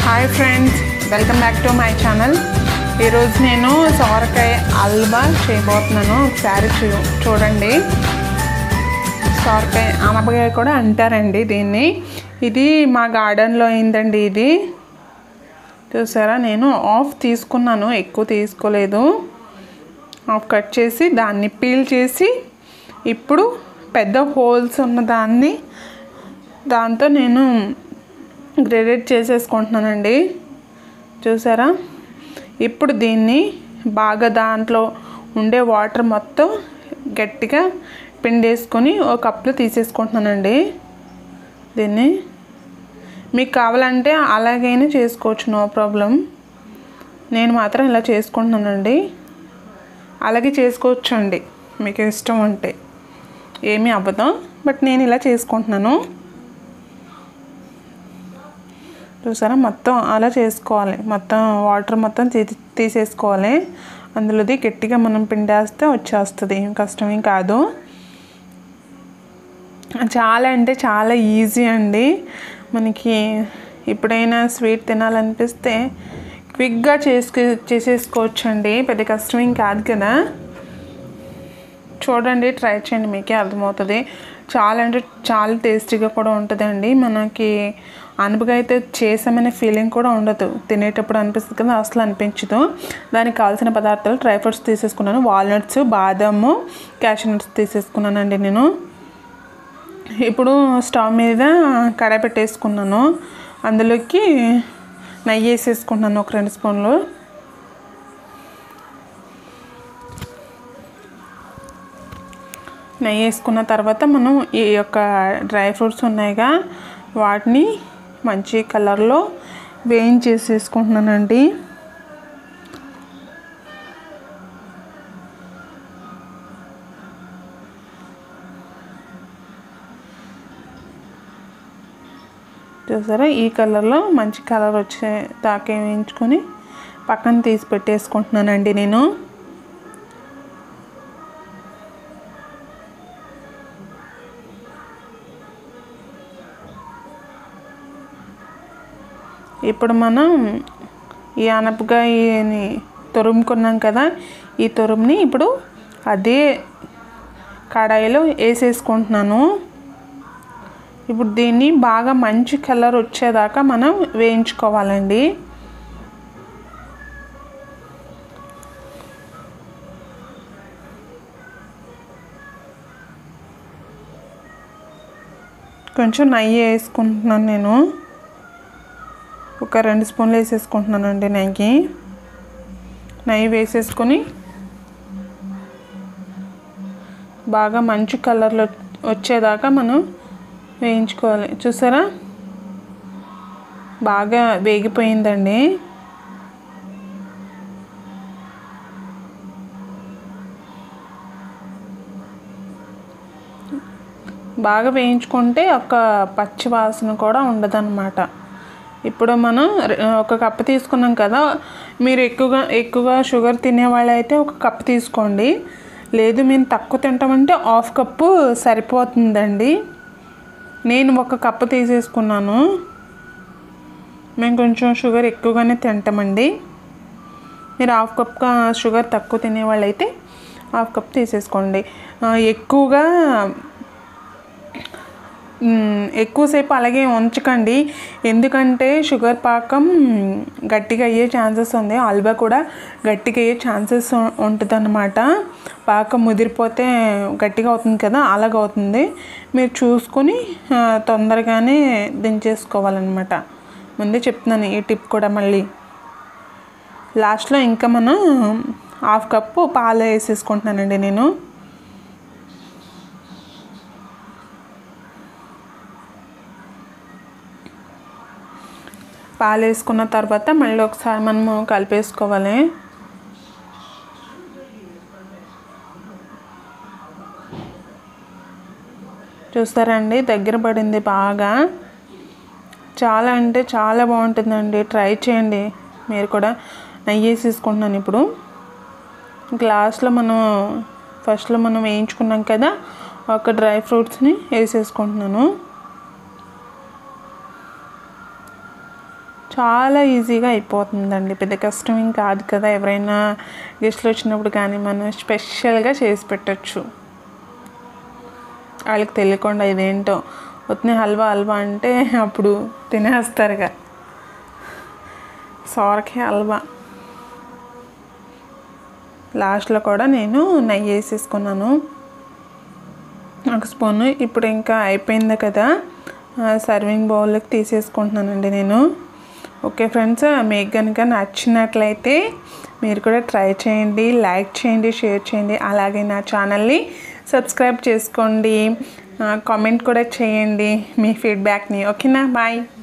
hi friends welcome back to my channel ఈరోజు నేను సోరకాయ హల్వా చేయబోతున్నాను ఒకసారి చూ చూడండి సోరకాయ ఆనపకాయ కూడా అంటారండి దీన్ని ఇది మా గార్డెన్లో అయిందండి ఇది చూసారా నేను ఆఫ్ తీసుకున్నాను ఎక్కువ తీసుకోలేదు ఆఫ్ కట్ చేసి దాన్ని పీల్ చేసి ఇప్పుడు పెద్ద హోల్స్ ఉన్న దాన్ని దాంతో నేను గ్రేడెడ్ చేసేసుకుంటున్నానండి చూసారా ఇప్పుడు దీన్ని బాగా దాంట్లో ఉండే వాటర్ మొత్తం గట్టిగా పిండేసుకొని ఒక కప్లో తీసేసుకుంటున్నానండి దీన్ని మీకు కావాలంటే అలాగైనా చేసుకోవచ్చు నో ప్రాబ్లం నేను మాత్రం ఇలా చేసుకుంటున్నానండి అలాగే చేసుకోవచ్చు అండి మీకు ఇష్టం ఉంటే ఏమీ అవ్వదు బట్ నేను ఇలా చేసుకుంటున్నాను చూసారా మొత్తం అలా చేసుకోవాలి మొత్తం వాటర్ మొత్తం తీ తీసేసుకోవాలి అందులోది గట్టిగా మనం పిండేస్తే వచ్చేస్తుంది ఏం కష్టమేం కాదు చాలా అంటే చాలా ఈజీ అండి మనకి ఎప్పుడైనా స్వీట్ తినాలనిపిస్తే క్విక్గా చేసుకు చేసేసుకోవచ్చు అండి పెద్ద కష్టమేం కాదు కదా చూడండి ట్రై చేయండి మీకే అర్థమవుతుంది చాలా అంటే చాలా టేస్టీగా కూడా ఉంటుందండి మనకి అనపకాయ అయితే చేసామనే ఫీలింగ్ కూడా ఉండదు తినేటప్పుడు అనిపిస్తుంది కదా అసలు అనిపించదు దానికి కావాల్సిన పదార్థాలు డ్రై ఫ్రూట్స్ తీసేసుకున్నాను వాల్నట్స్ బాదము క్యాషూ నట్స్ తీసేసుకున్నానండి నేను ఇప్పుడు స్టవ్ మీద కడాయి పెట్టేసుకున్నాను అందులోకి నెయ్యి వేసేసుకుంటున్నాను ఒక రెండు స్పూన్లు నెయ్యి వేసుకున్న తర్వాత మనం ఈ యొక్క డ్రై ఫ్రూట్స్ ఉన్నాయిగా వాటిని మంచి కలర్లో వేయించేసేసుకుంటున్నానండి చూసారా ఈ కలర్లో మంచి కలర్ వచ్చే దాకా వేయించుకొని పక్కన తీసి పెట్టేసుకుంటున్నానండి నేను ఇప్పుడు మనం ఈ అనపకాయని తురుముకున్నాం కదా ఈ తురుముని ఇప్పుడు అదే కడాయిలో వేసేసుకుంటున్నాను ఇప్పుడు దీన్ని బాగా మంచి కలర్ వచ్చేదాకా మనం వేయించుకోవాలండి కొంచెం నెయ్యి వేసుకుంటున్నాను నేను ఒక రెండు స్పూన్లు వేసేసుకుంటున్నానండి నెయ్యి నెయ్యి వేసేసుకొని బాగా మంచి కలర్లో వచ్చేదాకా మనం వేయించుకోవాలి చూసారా బాగా వేగిపోయిందండి బాగా వేయించుకుంటే ఒక పచ్చి వాసన కూడా ఉండదన్నమాట ఇప్పుడు మనం ఒక కప్పు తీసుకున్నాం కదా మీరు ఎక్కువగా ఎక్కువగా షుగర్ తినే వాళ్ళైతే ఒక కప్పు తీసుకోండి లేదు మేము తక్కువ తింటామంటే హాఫ్ కప్పు సరిపోతుందండి నేను ఒక కప్పు తీసేసుకున్నాను మేము కొంచెం షుగర్ ఎక్కువగానే తింటామండి మీరు హాఫ్ కప్ షుగర్ తక్కువ తినే వాళ్ళైతే హాఫ్ కప్ తీసేసుకోండి ఎక్కువగా ఎక్కువసేపు అలాగే ఉంచకండి ఎందుకంటే షుగర్ పాకం గట్టిగా అయ్యే ఛాన్సెస్ ఉంది హల్వా కూడా గట్టిగా అయ్యే ఛాన్సెస్ ఉంటుంది అన్నమాట పాకం ముదిరిపోతే గట్టిగా అవుతుంది కదా అలాగ అవుతుంది మీరు చూసుకొని తొందరగానే దించేసుకోవాలన్నమాట ముందే చెప్తున్నాను ఈ టిప్ కూడా మళ్ళీ లాస్ట్లో ఇంకా మనం హాఫ్ కప్పు పాలు వేసేసుకుంటున్నానండి నేను పాలు వేసుకున్న తర్వాత మళ్ళీ ఒకసారి మనము కలిపేసుకోవాలి చూస్తారండి దగ్గర పడింది బాగా చాలా అంటే చాలా బాగుంటుందండి ట్రై చేయండి మీరు కూడా నెయ్యి వేసేసుకుంటున్నాను ఇప్పుడు గ్లాస్లో మనం ఫస్ట్లో మనం వేయించుకున్నాం కదా ఒక డ్రై ఫ్రూట్స్ని వేసేసుకుంటున్నాను చాలా ఈజీగా అయిపోతుందండి పెద్ద కష్టం ఏం కాదు కదా ఎవరైనా గెస్ట్లు వచ్చినప్పుడు కానీ మనం స్పెషల్గా చేసి పెట్టచ్చు వాళ్ళకి తెలియకుండా ఇదేంటో వచ్చిన హల్వా హల్వా అంటే అప్పుడు తినేస్తారుగా సోరకాయ హల్వా లాస్ట్లో కూడా నేను నెయ్యి వేసేసుకున్నాను ఒక స్పూన్ ఇప్పుడు ఇంకా అయిపోయింది కదా సర్వింగ్ బౌల్లోకి తీసేసుకుంటున్నానండి నేను ఓకే ఫ్రెండ్స్ మీకు కనుక నచ్చినట్లయితే మీరు కూడా ట్రై చేయండి లైక్ చేయండి షేర్ చేయండి అలాగే నా ఛానల్ని సబ్స్క్రైబ్ చేసుకోండి కామెంట్ కూడా చేయండి మీ ఫీడ్బ్యాక్ని ఓకేనా బాయ్